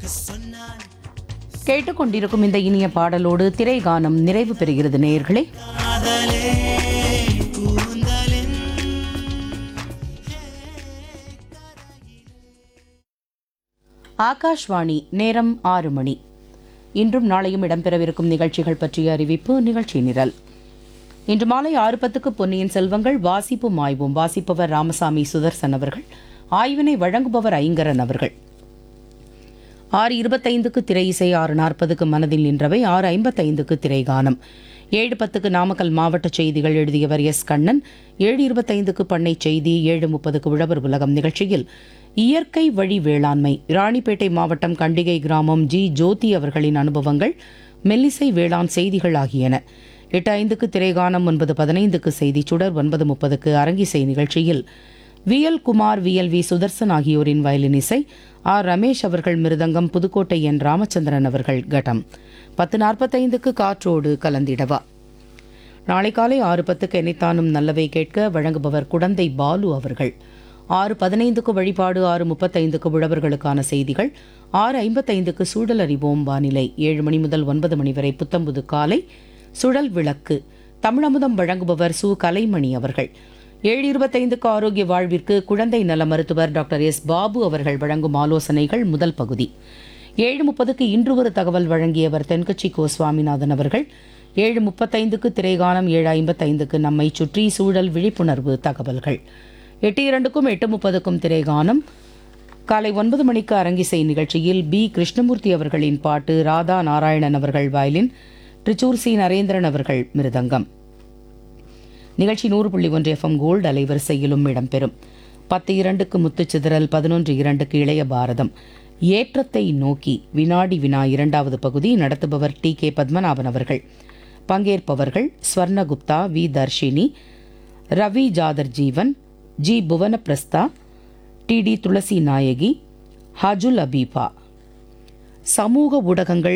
கேட்டுக்கொண்டிருக்கும் இந்த இனிய பாடலோடு திரைகானம் நிறைவு பெறுகிறது நேயர்களே ஆகாஷ்வாணி நேரம் ஆறு மணி இன்றும் நாளையும் இடம்பெறவிருக்கும் நிகழ்ச்சிகள் பற்றிய அறிவிப்பு நிகழ்ச்சி நிரல் இன்று மாலை ஆறு பத்துக்கு பொன்னியின் செல்வங்கள் வாசிப்பும் ஆய்வும் வாசிப்பவர் ராமசாமி சுதர்சன் அவர்கள் ஆய்வினை வழங்குபவர் ஐங்கரன் அவர்கள் ஆறு இருபத்தைந்துக்கு திரை இசை ஆறு நாற்பதுக்கு மனதில் நின்றவை ஆறு ஐம்பத்தைந்துக்கு திரைகானம் ஏழு பத்துக்கு நாமக்கல் மாவட்ட செய்திகள் எழுதியவர் எஸ் கண்ணன் ஏழு இருபத்தைந்துக்கு பண்ணை செய்தி ஏழு முப்பதுக்கு உழவர் உலகம் நிகழ்ச்சியில் இயற்கை வழி வேளாண்மை ராணிப்பேட்டை மாவட்டம் கண்டிகை கிராமம் ஜி ஜோதி அவர்களின் அனுபவங்கள் மெல்லிசை வேளாண் செய்திகள் ஆகியன எட்டு ஐந்துக்கு திரைகானம் ஒன்பது பதினைந்துக்கு செய்தி சுடர் ஒன்பது முப்பதுக்கு அரங்கிசை நிகழ்ச்சியில் VL Kumar VL V Sudarshan ஆகியோரின் வயலின் இசை ஆர் ரமேஷ் அவர்கள் மிருதங்கம் புதுக்கோட்டை என் ராமச்சந்திரன் அவர்கள் கட்டம் பத்து நாற்பத்தைந்துக்கு காற்றோடு கலந்திடவா நாளை காலை ஆறு பத்துக்கு எண்ணித்தானும் நல்லவை கேட்க வழங்குபவர் குடந்தை பாலு அவர்கள் ஆறு பதினைந்துக்கு வழிபாடு ஆறு முப்பத்தைந்துக்கு உழவர்களுக்கான செய்திகள் ஆறு ஐம்பத்தைந்துக்கு சூழல் அறிவோம் வானிலை ஏழு மணி முதல் ஒன்பது மணி வரை புத்தம்புது காலை சுழல் விளக்கு தமிழமுதம் வழங்குபவர் சு கலைமணி அவர்கள் ஏழு இருபத்தைந்துக்கு ஆரோக்கிய வாழ்விற்கு குழந்தை நல மருத்துவர் டாக்டர் எஸ் பாபு அவர்கள் வழங்கும் ஆலோசனைகள் முதல் பகுதி ஏழு முப்பதுக்கு இன்று ஒரு தகவல் வழங்கியவர் தென்கட்சி கோ சுவாமிநாதன் அவர்கள் ஏழு முப்பத்தைந்துக்கு திரைகானம் ஏழு ஐம்பத்தைந்துக்கு நம்மை சுற்றி சூழல் விழிப்புணர்வு தகவல்கள் எட்டு இரண்டுக்கும் எட்டு முப்பதுக்கும் திரைகானம் காலை ஒன்பது மணிக்கு அரங்கிசை நிகழ்ச்சியில் பி கிருஷ்ணமூர்த்தி அவர்களின் பாட்டு ராதா நாராயணன் அவர்கள் வயலின் ட்ரிச்சூர் சி நரேந்திரன் அவர்கள் மிருதங்கம் நிகழ்ச்சி நூறு புள்ளி ஒன்று எஃப்எம் கோல்டு அலைவரிசையிலும் இடம்பெறும் பத்து இரண்டுக்கு முத்துச்சிதறல் பதினொன்று இரண்டுக்கு இளைய பாரதம் ஏற்றத்தை நோக்கி வினாடி வினா இரண்டாவது பகுதி நடத்துபவர் டி கே பத்மநாபன் அவர்கள் பங்கேற்பவர்கள் Swarnagupta V Darshini Ravi Jathar Jeevan G Bhuvanaprastha T T Thulasi Nayagi Hajul Abeeba சமூக ஊடகங்கள்